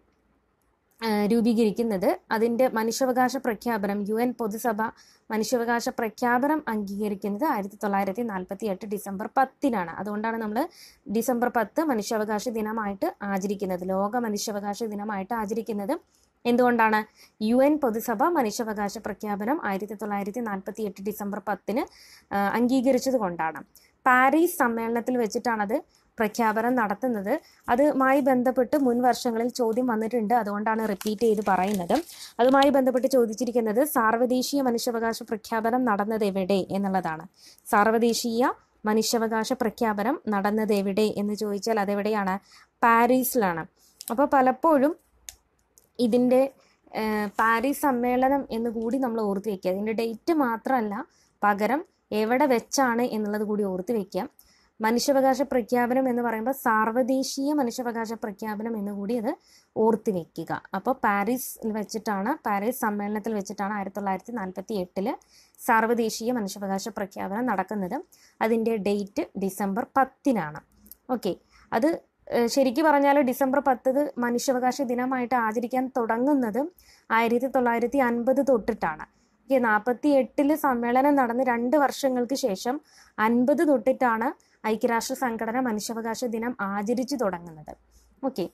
രൂപീകരിക്കുന്നത് അതിൻ്റെ മനുഷ്യാവകാശ പ്രഖ്യാപനം യു എൻ പൊതുസഭ മനുഷ്യാവകാശ പ്രഖ്യാപനം അംഗീകരിക്കുന്നത് ആയിരത്തി തൊള്ളായിരത്തി നാൽപ്പത്തി എട്ട് ഡിസംബർ പത്തിനാണ് അതുകൊണ്ടാണ് നമ്മൾ ഡിസംബർ പത്ത് മനുഷ്യാവകാശ ദിനമായിട്ട് ആചരിക്കുന്നത് ലോക മനുഷ്യാവകാശ ദിനമായിട്ട് ആചരിക്കുന്നത് എന്തുകൊണ്ടാണ് യു എൻ പൊതുസഭ മനുഷ്യാവകാശ പ്രഖ്യാപനം ആയിരത്തി തൊള്ളായിരത്തി നാൽപ്പത്തി എട്ട് ഡിസംബർ പത്തിന് അംഗീകരിച്ചത് കൊണ്ടാണ് പാരീസ് സമ്മേളനത്തിൽ വെച്ചിട്ടാണത് പ്രഖ്യാപനം നടത്തുന്നത് അതുമായി ബന്ധപ്പെട്ട് മുൻ വർഷങ്ങളിൽ ചോദ്യം വന്നിട്ടുണ്ട് അതുകൊണ്ടാണ് റിപ്പീറ്റ് ചെയ്ത് പറയുന്നത് അതുമായി ബന്ധപ്പെട്ട് ചോദിച്ചിരിക്കുന്നത് സാർവദേശീയ മനുഷ്യാവകാശ പ്രഖ്യാപനം നടന്നത് എവിടെ എന്നുള്ളതാണ് സാർവദേശീയ മനുഷ്യാവകാശ പ്രഖ്യാപനം നടന്നത് എവിടെ എന്ന് ചോദിച്ചാൽ അതെവിടെയാണ് പാരീസിലാണ് അപ്പോൾ പലപ്പോഴും ഇതിൻ്റെ പാരീസ് സമ്മേളനം എന്ന് കൂടി നമ്മൾ ഓർത്ത് വെക്കുക അതിൻ്റെ ഡേറ്റ് മാത്രമല്ല പകരം എവിടെ വെച്ചാണ് എന്നുള്ളത് കൂടി ഓർത്ത് വെക്കുക മനുഷ്യാവകാശ പ്രഖ്യാപനം എന്ന് പറയുമ്പോൾ സാർവദേശീയ മനുഷ്യാവകാശ പ്രഖ്യാപനം എന്ന് കൂടി അത് ഓർത്ത് വെക്കുക അപ്പോൾ പാരീസിൽ വെച്ചിട്ടാണ് പാരീസ് സമ്മേളനത്തിൽ വെച്ചിട്ടാണ് ആയിരത്തി തൊള്ളായിരത്തി നാൽപ്പത്തി എട്ടില് സാർവദേശീയ മനുഷ്യാവകാശ പ്രഖ്യാപനം നടക്കുന്നത് അതിൻ്റെ ഡേറ്റ് ഡിസംബർ പത്തിനാണ് ഓക്കെ അത് ശരിക്കും പറഞ്ഞാൽ ഡിസംബർ പത്തത് മനുഷ്യാവകാശ ദിനമായിട്ട് ആചരിക്കാൻ തുടങ്ങുന്നത് ആയിരത്തി തൊള്ളായിരത്തി അൻപത് തൊട്ടിട്ടാണ് ഓക്കെ നാൽപ്പത്തി എട്ടില് സമ്മേളനം നടന്ന് രണ്ട് വർഷങ്ങൾക്ക് ശേഷം അൻപത് തൊട്ടിട്ടാണ് ഐക്യരാഷ്ട്ര സംഘടന മനുഷ്യാവകാശ ദിനം ആചരിച്ചു തുടങ്ങുന്നത് ഓക്കെ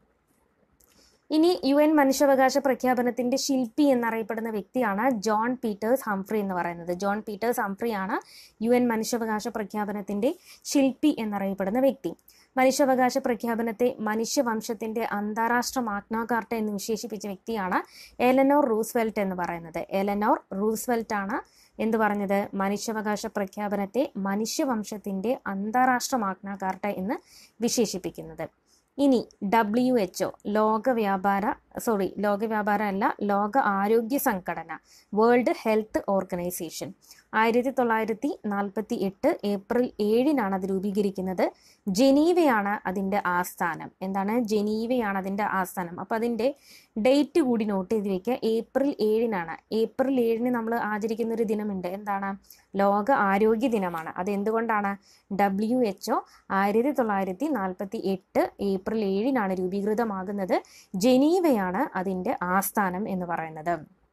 ഇനി യു എൻ മനുഷ്യാവകാശ പ്രഖ്യാപനത്തിന്റെ ശില്പി എന്നറിയപ്പെടുന്ന വ്യക്തിയാണ് ജോൺ പീറ്റേഴ്സ് ഹംഫ്രി എന്ന് പറയുന്നത് ജോൺ പീറ്റേഴ്സ് ഹംഫ്രി ആണ് യു എൻ മനുഷ്യാവകാശ പ്രഖ്യാപനത്തിന്റെ ശില്പി എന്നറിയപ്പെടുന്ന വ്യക്തി മനുഷ്യാവകാശ പ്രഖ്യാപനത്തെ മനുഷ്യവംശത്തിന്റെ അന്താരാഷ്ട്ര മാഗ്നാകാർട്ട എന്ന് വിശേഷിപ്പിച്ച വ്യക്തിയാണ് എലനോർ റൂസ്വെൽറ്റ് എന്ന് പറയുന്നത് എലനോർ റൂസ്വെൽറ്റ് ആണ് എന്ത് പറഞ്ഞത് മനുഷ്യാവകാശ പ്രഖ്യാപനത്തെ മനുഷ്യവംശത്തിന്റെ അന്താരാഷ്ട്ര മാഗ്നാകാർട്ട എന്ന് വിശേഷിപ്പിക്കുന്നത് ഇനി ഡബ്ല്യു എച്ച് ഒ ലോക വ്യാപാര സോറി ലോക വ്യാപാര അല്ല ലോക ആരോഗ്യ സംഘടന വേൾഡ് ഹെൽത്ത് ഓർഗനൈസേഷൻ ആയിരത്തി തൊള്ളായിരത്തി നാൽപ്പത്തി എട്ട് ഏപ്രിൽ ഏഴിനാണ് അത് രൂപീകരിക്കുന്നത് ജനീവയാണ് അതിൻ്റെ ആസ്ഥാനം എന്താണ് ജനീവയാണ് അതിൻ്റെ ആസ്ഥാനം അപ്പോൾ അതിൻ്റെ ഡേറ്റ് കൂടി നോട്ട് ചെയ്ത് വെക്കുക ഏപ്രിൽ ഏഴിനാണ് ഏപ്രിൽ ഏഴിന് നമ്മൾ ആചരിക്കുന്ന ഒരു ദിനമുണ്ട് എന്താണ് ലോക ആരോഗ്യ ദിനമാണ് അത് എന്തുകൊണ്ടാണ് ഡബ്ല്യു എച്ച് ഒ ആയിരത്തി തൊള്ളായിരത്തി നാൽപ്പത്തി എട്ട് ഏപ്രിൽ ഏഴിനാണ് രൂപീകൃതമാകുന്നത് ജനീവയാണ് അതിൻ്റെ ആസ്ഥാനം എന്ന് പറയുന്നത്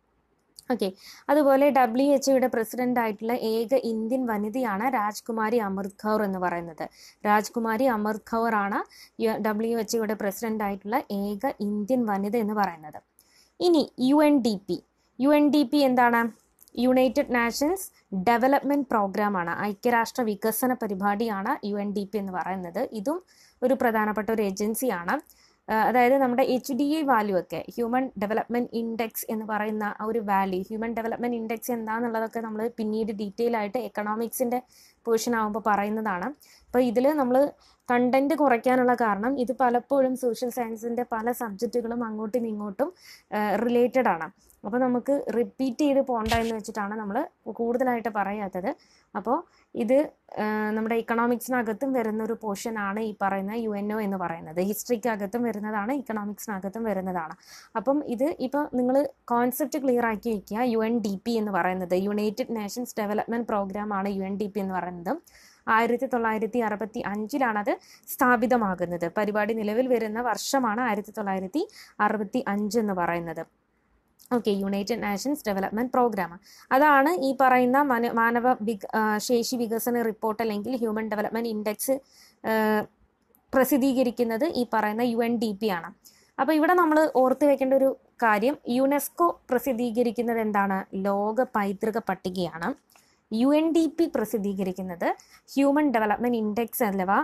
ഓക്കെ അതുപോലെ ഡബ്ല്യു എച്ച് ഒയുടെ പ്രസിഡന്റ് ആയിട്ടുള്ള ഏക ഇന്ത്യൻ വനിതയാണ് രാജ്കുമാരി അമൃത് കൗർ എന്ന് പറയുന്നത് രാജ്കുമാരി അമൃത് കൗർ ആണ് ഡബ്ല്യു എച്ച് ഒയുടെ പ്രസിഡന്റ് ആയിട്ടുള്ള ഏക ഇന്ത്യൻ വനിത എന്ന് പറയുന്നത് ഇനി U N D P U N D P എന്താണ് യുണൈറ്റഡ് നാഷൻസ് ഡെവലപ്മെന്റ് പ്രോഗ്രാമാണ് ഐക്യരാഷ്ട്ര വികസന പരിപാടിയാണ് യു എൻ ഡി പി എന്ന് പറയുന്നത് ഇതും ഒരു പ്രധാനപ്പെട്ട ഒരു ഏജൻസിയാണ് അതായത് നമ്മുടെ എച്ച് ഡി ഐ വാല്യൂ ഒക്കെ ഹ്യൂമൻ ഡെവലപ്മെൻറ്റ് ഇൻഡെക്സ് എന്ന് പറയുന്ന ആ ഒരു വാല്യൂ ഹ്യൂമൻ ഡെവലപ്മെൻറ്റ് ഇൻഡെക്സ് എന്താണെന്നുള്ളതൊക്കെ നമ്മൾ പിന്നീട് ഡീറ്റെയിൽ ആയിട്ട് എക്കണോമിക്സിൻ്റെ പോർഷൻ ആകുമ്പോൾ പറയുന്നതാണ് അപ്പോൾ ഇതിൽ നമ്മൾ കണ്ടന്റ് കുറയ്ക്കാനുള്ള കാരണം ഇത് പലപ്പോഴും സോഷ്യൽ സയൻസിൻ്റെ പല സബ്ജക്റ്റുകളും അങ്ങോട്ടും ഇങ്ങോട്ടും റിലേറ്റഡ് ആണ് അപ്പോൾ നമുക്ക് റിപ്പീറ്റ് ചെയ്ത് പോകണ്ട എന്ന് വെച്ചിട്ടാണ് നമ്മൾ കൂടുതലായിട്ട് പറയാത്തത് അപ്പോൾ ഇത് നമ്മുടെ ഇക്കണോമിക്സിനകത്തും വരുന്ന ഒരു പോർഷൻ ആണ് ഈ പറയുന്ന യു എൻ ഒ എന്ന് പറയുന്നത് ഹിസ്റ്ററിക്കകത്തും വരുന്നതാണ് ഇക്കണോമിക്സിനകത്തും വരുന്നതാണ് അപ്പം ഇത് ഇപ്പോൾ നിങ്ങൾ കോൺസെപ്റ്റ് ക്ലിയർ ആക്കി വയ്ക്കുക യു എൻ ഡി പി എന്ന് പറയുന്നത് യുണൈറ്റഡ് നേഷൻസ് ഡെവലപ്മെൻറ്റ് പ്രോഗ്രാം ആണ് യു എൻ ഡി പി എന്ന് പറയുന്നത് ആയിരത്തി തൊള്ളായിരത്തി അറുപത്തി അഞ്ചിലാണ് അത് സ്ഥാപിതമാകുന്നത് പരിപാടി നിലവിൽ വരുന്ന വർഷമാണ് ആയിരത്തി തൊള്ളായിരത്തി അറുപത്തി അഞ്ച് എന്ന് പറയുന്നത് okay United Nations Development Programme അതാണ് ഈ പറയുന്ന മന മാനവ വിക ആ, ശേഷി വികസന റിപ്പോർട്ട് അല്ലെങ്കിൽ ഹ്യൂമൻ ഡെവലപ്മെൻറ്റ് ഇൻഡെക്സ് പ്രസിദ്ധീകരിക്കുന്നത് ഈ പറയുന്ന യു എൻ ഡി പി ആണ് അപ്പോൾ ഇവിടെ നമ്മൾ ഓർത്ത് വെക്കേണ്ട ഒരു കാര്യം യുനെസ്കോ പ്രസിദ്ധീകരിക്കുന്നത് എന്താണ് ലോക പൈതൃക പട്ടികയാണ് യു എൻ ഡി പി പ്രസിദ്ധീകരിക്കുന്നത് ഹ്യൂമൻ ഡെവലപ്മെൻറ്റ് ഇൻഡെക്സ് അഥവാ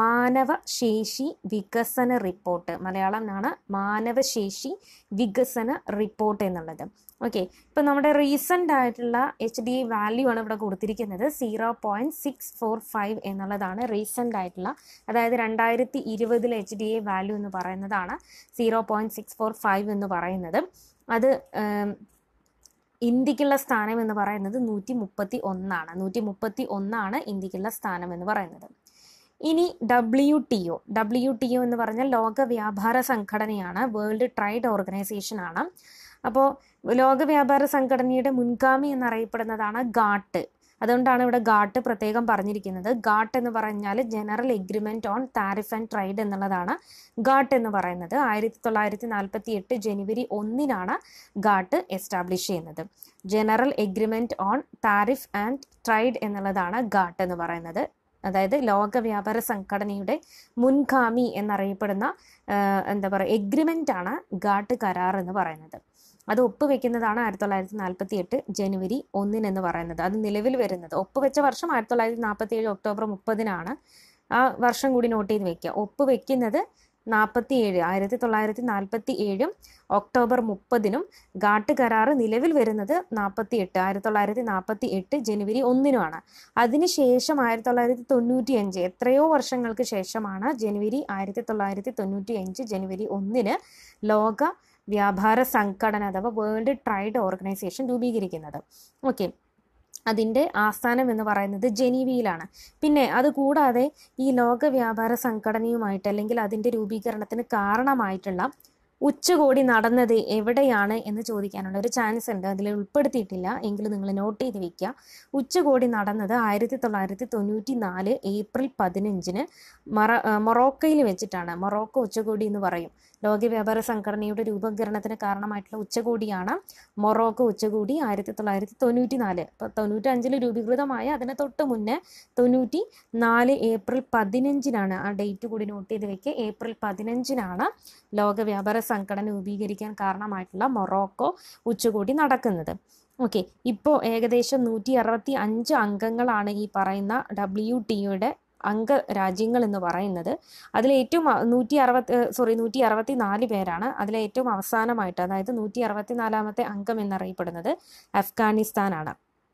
മാനവശേഷി വികസന റിപ്പോർട്ട് മലയാളം എന്നാണ് മാനവശേഷി വികസന റിപ്പോർട്ട് എന്നുള്ളത് ഓക്കെ ഇപ്പം നമ്മുടെ റീസെൻ്റ് ആയിട്ടുള്ള എച്ച് ഡി വാല്യൂ ആണ് ഇവിടെ കൊടുത്തിരിക്കുന്നത് zero point six four five എന്നുള്ളതാണ് റീസെൻ്റ് ആയിട്ടുള്ള അതായത് രണ്ടായിരത്തി ഇരുപതിലെ എച്ച് ഡി എ വാല്യൂ എന്ന് പറയുന്നതാണ് zero point six four five എന്ന് പറയുന്നത് അത് ഏം, ഇന്ത്യക്കുള്ള സ്ഥാനം എന്ന് പറയുന്നത് നൂറ്റി മുപ്പത്തി ഒന്നാണ് നൂറ്റി മുപ്പത്തി ഒന്നാണ് ഇന്ത്യക്കുള്ള സ്ഥാനം എന്ന് പറയുന്നത് ഇനി W T O W T O എന്ന് പറഞ്ഞാൽ ലോക വ്യാപാര സംഘടനയാണ് വേൾഡ് ട്രേഡ് ഓർഗനൈസേഷൻ ആണ് അപ്പോൾ ലോക വ്യാപാര സംഘടനയുടെ മുൻഗാമി എന്നറിയപ്പെടുന്നതാണ് ഗാട്ട് അതുകൊണ്ടാണ് ഇവിടെ ഗാട്ട് പ്രത്യേകം പറഞ്ഞിരിക്കുന്നത് ഗാട്ട് എന്ന് പറഞ്ഞാൽ General Agreement on Tariff and Trade എന്നുള്ളതാണ് ഗാട്ട് എന്ന് പറയുന്നത് ആയിരത്തി തൊള്ളായിരത്തി നാൽപ്പത്തി എട്ട് ജനുവരി ഒന്നിനാണ് ഗാട്ട് എസ്റ്റാബ്ലിഷ് ചെയ്യുന്നത് General Agreement on Tariff and Trade എന്നുള്ളതാണ് ഗാട്ട് എന്ന് പറയുന്നത് അതായത് ലോക വ്യാപാര സംഘടനയുടെ മുൻഗാമി എന്നറിയപ്പെടുന്ന ആ, എന്താ പറയുക എഗ്രിമെൻ്റ് ആണ് ഗാട്ട് കരാർ എന്ന് പറയുന്നത് അത് ഒപ്പുവെക്കുന്നതാണ് ആയിരത്തി തൊള്ളായിരത്തി നാൽപ്പത്തി എട്ട് ജനുവരി ഒന്നിന് എന്ന് പറയുന്നത് അത് നിലവിൽ വരുന്നത് ഒപ്പുവെച്ച വർഷം ആയിരത്തി തൊള്ളായിരത്തി നാൽപ്പത്തി ഏഴ് ഒക്ടോബർ മുപ്പതിനാണ് ആ വർഷം കൂടി നോട്ട് ചെയ്ത് വെക്കുക ഒപ്പുവെക്കുന്നത് നാൽപ്പത്തി ഏഴ് ആയിരത്തി തൊള്ളായിരത്തി നാൽപ്പത്തി ഏഴും ഒക്ടോബർ മുപ്പതിനും ഗാട്ട് കരാറ് നിലവിൽ വരുന്നത് നാൽപ്പത്തി എട്ട് ആയിരത്തി തൊള്ളായിരത്തി നാൽപ്പത്തി എട്ട് ജനുവരി ഒന്നിനുമാണ് അതിനുശേഷം ആയിരത്തി തൊള്ളായിരത്തി തൊണ്ണൂറ്റി അഞ്ച് എത്രയോ വർഷങ്ങൾക്ക് ശേഷമാണ് ജനുവരി ആയിരത്തി തൊള്ളായിരത്തി തൊണ്ണൂറ്റി അഞ്ച് ജനുവരി ഒന്നിന് ലോക വ്യാപാര സംഘടന അഥവാ വേൾഡ് ട്രേഡ് ഓർഗനൈസേഷൻ രൂപീകരിക്കുന്നത് ഓക്കെ അതിൻ്റെ ആസ്ഥാനം എന്ന് പറയുന്നത് ജനീവയിലാണ് പിന്നെ അതുകൂടാതെ ഈ ലോക വ്യാപാര സംഘടനയുമായിട്ട് അല്ലെങ്കിൽ അതിൻ്റെ രൂപീകരണത്തിന് കാരണമായിട്ടുള്ള ഉച്ചകോടി നടന്നത് എവിടെയാണ് എന്ന് ചോദിക്കാനുള്ള ഒരു ചാൻസ് ഉണ്ട് അതിൽ ഉൾപ്പെടുത്തിയിട്ടില്ല എങ്കിലും നിങ്ങൾ നോട്ട് ചെയ്ത് വെക്കുക ഉച്ചകോടി നടന്നത് ആയിരത്തി തൊള്ളായിരത്തി തൊണ്ണൂറ്റി നാല് ഏപ്രിൽ പതിനഞ്ചിന് മറ ആ, മൊറോക്കയിൽ വെച്ചിട്ടാണ് മൊറോക്കോ ഉച്ചകോടി എന്ന് പറയും ലോക വ്യാപാര സംഘടനയുടെ രൂപീകരണത്തിന് കാരണമായിട്ടുള്ള ഉച്ചകോടിയാണ് മൊറോക്കോ ഉച്ചകോടി ആയിരത്തി തൊള്ളായിരത്തി തൊണ്ണൂറ്റി നാല് അപ്പോൾ തൊണ്ണൂറ്റി അഞ്ചിൽ രൂപീകൃതമായ അതിന് തൊട്ട് മുന്നേ തൊണ്ണൂറ്റി നാല് ഏപ്രിൽ പതിനഞ്ചിനാണ് ആ ഡേറ്റ് കൂടി നോട്ട് ചെയ്ത് വെക്കുക ഏപ്രിൽ പതിനഞ്ചിനാണ് ലോക വ്യാപാര സംഘടന രൂപീകരിക്കാൻ കാരണമായിട്ടുള്ള മൊറോക്കോ ഉച്ചകോടി നടക്കുന്നത് ഓക്കെ ഇപ്പോൾ ഏകദേശം നൂറ്റി അറുപത്തി അഞ്ച് അംഗങ്ങളാണ് ഈ പറയുന്ന ഡബ്ല്യു ടിയുടെ അംഗ രാജ്യങ്ങൾ എന്ന് പറയുന്നത് അതിൽ ഏറ്റവും അ- നൂറ്റി അറുപത്തി സോറി നൂറ്റി അറുപത്തി നാല് പേരാണ് അതിലെ ഏറ്റവും അവസാനമായിട്ട് അതായത് നൂറ്റി അറുപത്തി നാലാമത്തെ അംഗം എന്നറിയപ്പെടുന്നത് അഫ്ഗാനിസ്ഥാനാണ്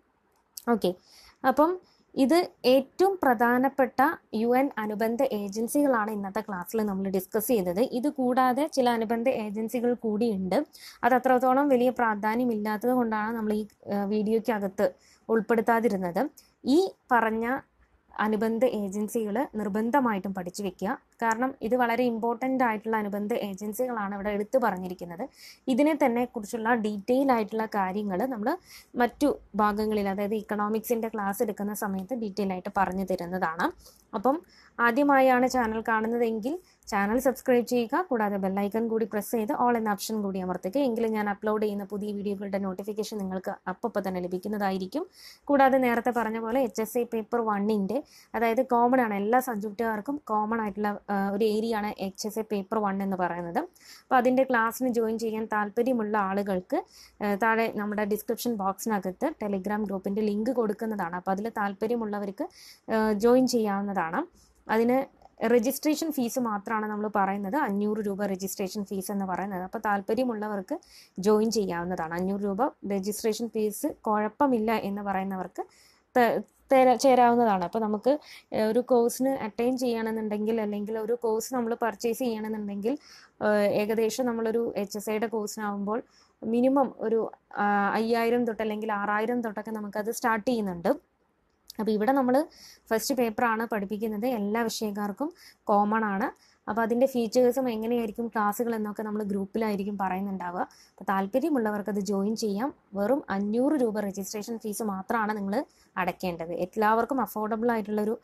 ഓക്കെ അപ്പം ഇത് ഏറ്റവും പ്രധാനപ്പെട്ട യു എൻ അനുബന്ധ ഏജൻസികളാണ് ഇന്നത്തെ ക്ലാസ്സിൽ നമ്മൾ ഡിസ്കസ് ചെയ്തത് ഇത് കൂടാതെ ചില അനുബന്ധ ഏജൻസികൾ കൂടിയുണ്ട് അത് അത്രത്തോളം വലിയ പ്രാധാന്യമില്ലാത്തത് കൊണ്ടാണ് നമ്മൾ ഈ വീഡിയോയ്ക്കകത്ത് ഉൾപ്പെടുത്താതിരുന്നത് ഈ പറഞ്ഞ അനുബന്ധ ഏജൻസികൾ നിർബന്ധമായിട്ടും പഠിച്ചു വെക്കുക കാരണം ഇത് വളരെ ഇമ്പോർട്ടൻ്റ് ആയിട്ടുള്ള അനുബന്ധ ഏജൻസികളാണ് ഇവിടെ എടുത്തു പറഞ്ഞിരിക്കുന്നത് ഇതിനെ തന്നെ കുറിച്ചുള്ള ഡീറ്റെയിൽ ആയിട്ടുള്ള കാര്യങ്ങൾ നമ്മൾ മറ്റു ഭാഗങ്ങളിൽ അതായത് ഇക്കണോമിക്സിൻ്റെ ക്ലാസ് എടുക്കുന്ന സമയത്ത് ഡീറ്റെയിൽ ആയിട്ട് പറഞ്ഞു തരുന്നതാണ് അപ്പം ആദ്യമായാണ് ചാനൽ കാണുന്നതെങ്കിൽ ചാനൽ സബ്സ്ക്രൈബ് ചെയ്യുക കൂടാതെ ബെല്ലൈക്കൺ കൂടി പ്രസ് ചെയ്ത് ഓൾ എന്ന ഓപ്ഷൻ കൂടി അമർത്തുക എങ്കിലും ഞാൻ അപ്ലോഡ് ചെയ്യുന്ന പുതിയ വീഡിയോകളുടെ നോട്ടിഫിക്കേഷൻ നിങ്ങൾക്ക് അപ്പോൾ തന്നെ ലഭിക്കുന്നതായിരിക്കും കൂടാതെ നേരത്തെ പറഞ്ഞ പോലെ എച്ച് എസ് ഐ പേപ്പർ വണ്ണിൻ്റെ അതായത് കോമൺ ആണ് എല്ലാ സബ്ജക്റ്റുകാർക്കും കോമൺ ആയിട്ടുള്ള ആ, ഒരു ഏരിയ ആണ് H S A paper one എന്ന് പറയുന്നത് അപ്പോൾ അതിൻ്റെ ക്ലാസ്സിന് ജോയിൻ ചെയ്യാൻ താല്പര്യമുള്ള ആളുകൾക്ക് ആ, താഴെ നമ്മുടെ ഡിസ്ക്രിപ്ഷൻ ബോക്സിനകത്ത് ടെലിഗ്രാം ഗ്രൂപ്പിൻ്റെ ലിങ്ക് കൊടുക്കുന്നതാണ് അപ്പോൾ അതിൽ താല്പര്യമുള്ളവർക്ക് ജോയിൻ ചെയ്യാവുന്നതാണ് അതിന് രജിസ്ട്രേഷൻ ഫീസ് മാത്രമാണ് നമ്മൾ പറയുന്നത് അഞ്ഞൂറ് രൂപ രജിസ്ട്രേഷൻ ഫീസ് എന്ന് പറയുന്നത് അപ്പോൾ താല്പര്യമുള്ളവർക്ക് ജോയിൻ ചെയ്യാവുന്നതാണ് അഞ്ഞൂറ് രൂപ രജിസ്ട്രേഷൻ ഫീസ് കുഴപ്പമില്ല എന്ന് പറയുന്നവർക്ക് ത- തേര- ചേരാവുന്നതാണ് അപ്പോൾ നമുക്ക് ഏഹ്, ഒരു കോഴ്സിന് അറ്റൈൻ ചെയ്യണമെന്നുണ്ടെങ്കിൽ അല്ലെങ്കിൽ ഒരു കോഴ്സ് നമ്മൾ പർച്ചേസ് ചെയ്യണമെന്നുണ്ടെങ്കിൽ ഏഹ്, ഏകദേശം നമ്മളൊരു എച്ച് എസ് ഐയുടെ കോഴ്സിനാകുമ്പോൾ മിനിമം ഒരു ആ, അയ്യായിരം തൊട്ട് അല്ലെങ്കിൽ ആറായിരം തൊട്ടൊക്കെ നമുക്കത് സ്റ്റാർട്ട് ചെയ്യുന്നുണ്ട് അപ്പോൾ ഇവിടെ നമ്മൾ ഫസ്റ്റ് പേപ്പറാണ് പഠിപ്പിക്കുന്നത് എല്ലാ വിഷയക്കാർക്കും കോമൺ ആണ് അപ്പോൾ അതിൻ്റെ ഫീച്ചേഴ്സും എങ്ങനെയായിരിക്കും ക്ലാസ്സുകൾ എന്നൊക്കെ നമ്മൾ ഗ്രൂപ്പിലായിരിക്കും പറയുന്നുണ്ടാവുക അപ്പോൾ താല്പര്യമുള്ളവർക്ക് അത് ജോയിൻ ചെയ്യാം വെറും അഞ്ഞൂറ് രൂപ രജിസ്ട്രേഷൻ ഫീസ് മാത്രമാണ് നിങ്ങൾ അടയ്ക്കേണ്ടത് എല്ലാവർക്കും അഫോർഡബിൾ ആയിട്ടുള്ളൊരു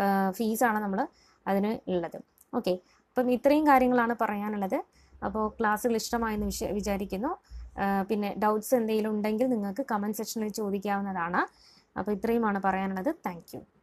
ഫീസാണ് നമ്മൾ അതിന് ഉള്ളത് ഓക്കെ അപ്പം ഇത്രയും കാര്യങ്ങളാണ് പറയാനുള്ളത് അപ്പോൾ ക്ലാസ്സുകൾ ഇഷ്ടമായെന്ന് വിശ വിചാരിക്കുന്നു പിന്നെ ഡൗട്ട്സ് എന്തെങ്കിലും ഉണ്ടെങ്കിൽ നിങ്ങൾക്ക് കമൻറ്റ് സെക്ഷനിൽ ചോദിക്കാവുന്നതാണ് അപ്പോൾ ഇത്രയുമാണ് പറയാനുള്ളത് താങ്ക്